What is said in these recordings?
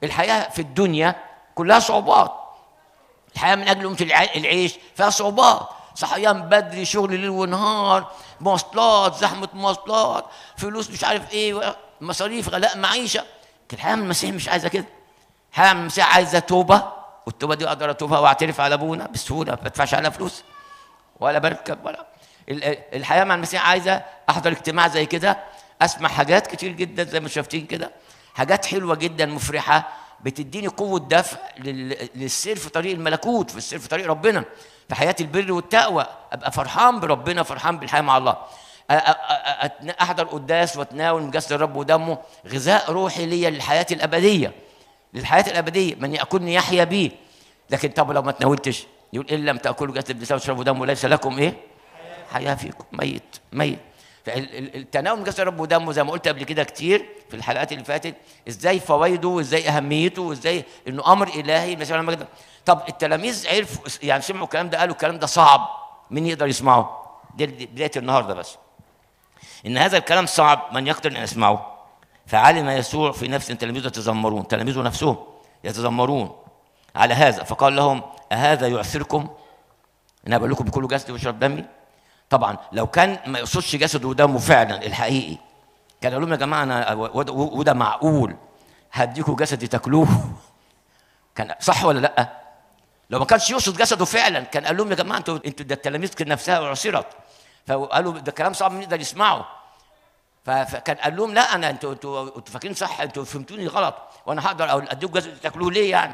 الحياه في الدنيا كلها صعوبات الحياه من اجل قيمه الع- العيش فيها صعوبات صحيان بدري شغل ليل ونهار مواصلات زحمه مواصلات فلوس مش عارف ايه مصاريف غلاء معيشه لكن الحياه من المسيح مش عايزه كده الحياه من المسيح عايزه توبه والتوبه دي اقدر اتوبها واعترف على ابونا بسهوله ما بدفعش عليها فلوس ولا بركب ولا ال- ال- الحياه مع المسيح عايزه احضر اجتماع زي كده اسمع حاجات كتير جدا زي ما شايفين كده حاجات حلوه جدا مفرحه بتديني قوه دفع لل- للسير في طريق الملكوت في السير في طريق ربنا في حياه البر والتقوى ابقى فرحان بربنا فرحان بالحياه مع الله أ- أ- أ- أتنا- احضر قداس واتناول من جسد الرب ودمه غذاء روحي ليا للحياه الابديه للحياه الابديه من ياكلني يحيا بيه لكن طب لو ما تناولتش يقول ان لم تاكلوا جسد ابن وتشربوا دمه ليس لكم ايه؟ حياه فيكم ميت ميت فال- ال- التناول من جسد الرب ودمه زي ما قلت قبل كده كتير في الحلقات اللي فاتت ازاي فوائده وازاي اهميته وازاي انه امر الهي المسيح لما جد- طب التلاميذ عرفوا يعني سمعوا الكلام ده قالوا الكلام ده صعب مين يقدر يسمعه؟ دي دي بدايه النهارده بس ان هذا الكلام صعب من يقدر ان يسمعه فعلم يسوع في نفس تلاميذه يتذمرون تلاميذه نفسهم يتذمرون على هذا فقال لهم أهذا يعثركم أنا بقول لكم بكل جسدي واشرب دمي طبعا لو كان ما يقصدش جسده ودمه فعلا الحقيقي كان قال لهم يا جماعه انا وده, وده معقول هديكم جسدي تاكلوه كان صح ولا لا؟ لو ما كانش يقصد جسده فعلا كان قال لهم يا جماعه انتوا انتوا ده التلاميذ كان نفسها عصرت فقالوا ده كلام صعب مين يقدر يسمعه ف- فكان قال لهم لا انا انتوا انتوا انتوا فاكرين صح انتوا فهمتوني غلط وانا هقدر أقول- اديكم جسد تاكلوه ليه يعني؟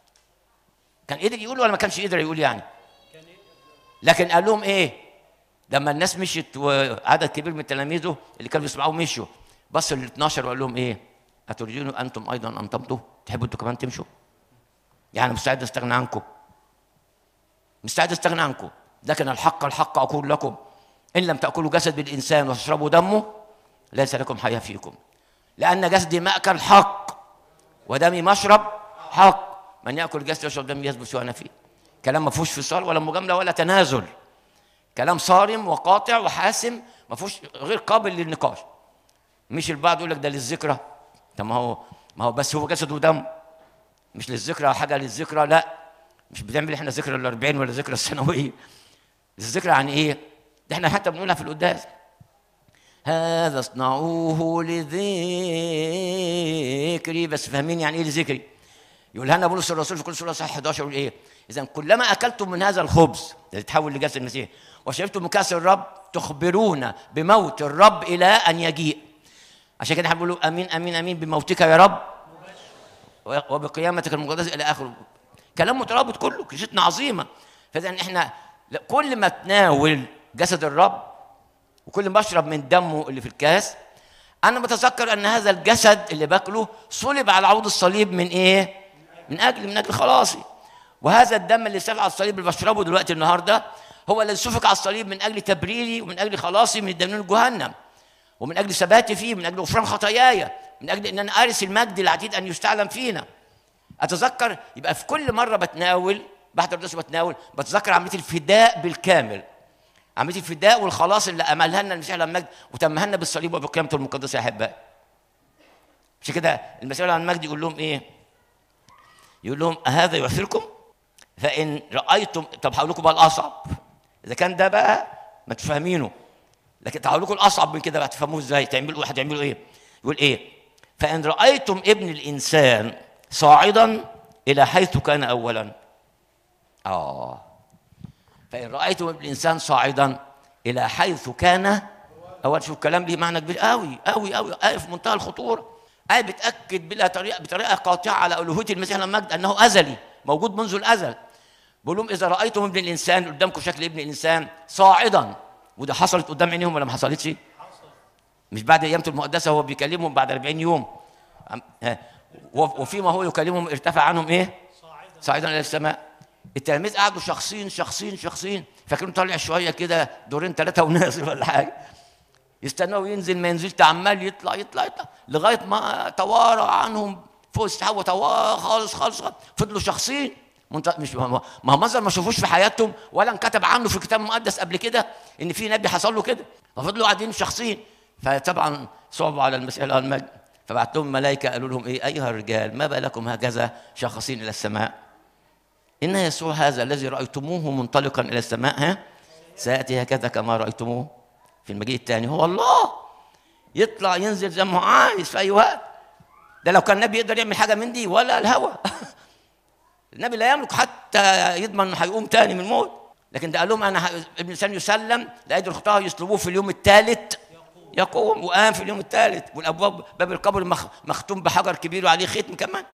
كان قدر يقول ولا ما كانش يقدر يقول يعني؟ لكن قال لهم ايه؟ لما الناس مشيت وعدد كبير من تلاميذه اللي كانوا بيسمعوه مشوا بص لل 12 وقال لهم ايه؟ اتريدون انتم ايضا ان تمضوا؟ تحبوا انتوا كمان تمشوا؟ يعني مستعد استغنى عنكم مستعد استغنى عنكم لكن الحق الحق اقول لكم ان لم تاكلوا جسد الانسان وتشربوا دمه ليس لكم حياه فيكم لان جسدي ماكل حق ودمي مشرب حق من ياكل جسدي ويشرب دمي يثبت وانا فيه كلام ما فيهوش فصال ولا مجامله ولا تنازل كلام صارم وقاطع وحاسم ما فيهوش غير قابل للنقاش مش البعض يقول لك ده للذكرى طب ما هو ما هو بس هو جسد ودم مش للذكرى حاجه للذكرى لا مش بنعمل احنا ذكرى ال 40 ولا ذكرى السنويه الذكرى عن ايه؟ ده احنا حتى بنقولها في القداس هذا اصنعوه لذكري بس فاهمين يعني ايه لذكري يقول لنا بولس الرسول في كل سوره صح 11 يقول ايه؟ اذا كلما اكلتم من هذا الخبز اللي تحول لجسد المسيح وشربتم من كاس الرب تخبرون بموت الرب الى ان يجيء عشان كده احنا بنقول امين امين امين بموتك يا رب وبقيامتك المقدسه الى اخره كلام مترابط كله كشتنا عظيمه فاذا احنا لا- كل ما تناول جسد الرب وكل ما اشرب من دمه اللي في الكاس انا بتذكر ان هذا الجسد اللي باكله صلب على عود الصليب من ايه من اجل من اجل خلاصي وهذا الدم اللي سال على الصليب اللي بشربه دلوقتي النهارده هو الذي سفك على الصليب من اجل تبريري ومن اجل خلاصي من الدينون جهنم ومن اجل ثباتي فيه من اجل غفران خطاياي من اجل ان انا ارث المجد العتيد ان يستعلم فينا اتذكر يبقى في كل مره بتناول بحضر درس بتناول بتذكر عمليه الفداء بالكامل عمليه الفداء والخلاص اللي املها لنا المسيح لما المجد وتمها لنا بالصليب وبقيامته المقدسه يا احبائي عشان كده المسيح لما المجد يقول لهم ايه يقول لهم هذا يعثركم فان رايتم طب هقول لكم بقى الاصعب اذا كان ده بقى ما تفهمينه لكن هقول لكم الاصعب من كده بقى تفهموه ازاي تعملوا هتعملوا ايه يقول ايه فان رايتم ابن الانسان صاعدا الى حيث كان اولا اه فان رايتم ابن الانسان صاعدا الى حيث كان اول شوف الكلام ليه معنى كبير قوي قوي قوي آية في منتهى الخطوره آية بتأكد بلا طريقة بطريقة قاطعة على ألوهية المسيح لما مجد أنه أزلي موجود منذ الأزل بقول لهم إذا رأيتم ابن الإنسان قدامكم شكل ابن الإنسان صاعدا وده حصلت قدام عينيهم ولا ما حصلتش؟ مش بعد أيامته المقدسة هو بيكلمهم بعد 40 يوم عم- ها. و- وفيما هو يكلمهم ارتفع عنهم إيه؟ صاعدا إلى السماء التلاميذ قعدوا شخصين شخصين شخصين فاكرين طالع شوية كده دورين ثلاثة ونازل ولا حاجة يستنوا ينزل ما ينزلش عمال يطلع يطلع يطلع لغايه ما توارى عنهم فوق السحاب وتوارى خالص خالص خالص. فضلوا شخصين منت... مش ما ما هو منظر ما شافوش في حياتهم ولا انكتب عنه في الكتاب المقدس قبل كده ان في نبي حصل له كده ففضلوا قاعدين شخصين فطبعا صعبوا على المسيح له المجد فبعت لهم ملائكة قالوا لهم إيه أيها الرجال ما بالكم هكذا شاخصين إلى السماء إن يسوع هذا الذي رأيتموه منطلقا إلى السماء ها سيأتي هكذا كما رأيتموه في المجيء الثاني هو الله يطلع ينزل زي ما هو عايز في أي وقت ده لو كان النبي يقدر يعمل حاجة من دي ولا الهوى النبي لا يملك حتى يضمن انه هيقوم تاني من الموت لكن ده قال لهم انا ه- ابن الانسان يسلم لايدي الخطاه يصلبوه في اليوم الثالث يقوم وقام في اليوم الثالث والابواب باب القبر مخ- مختوم بحجر كبير وعليه ختم كمان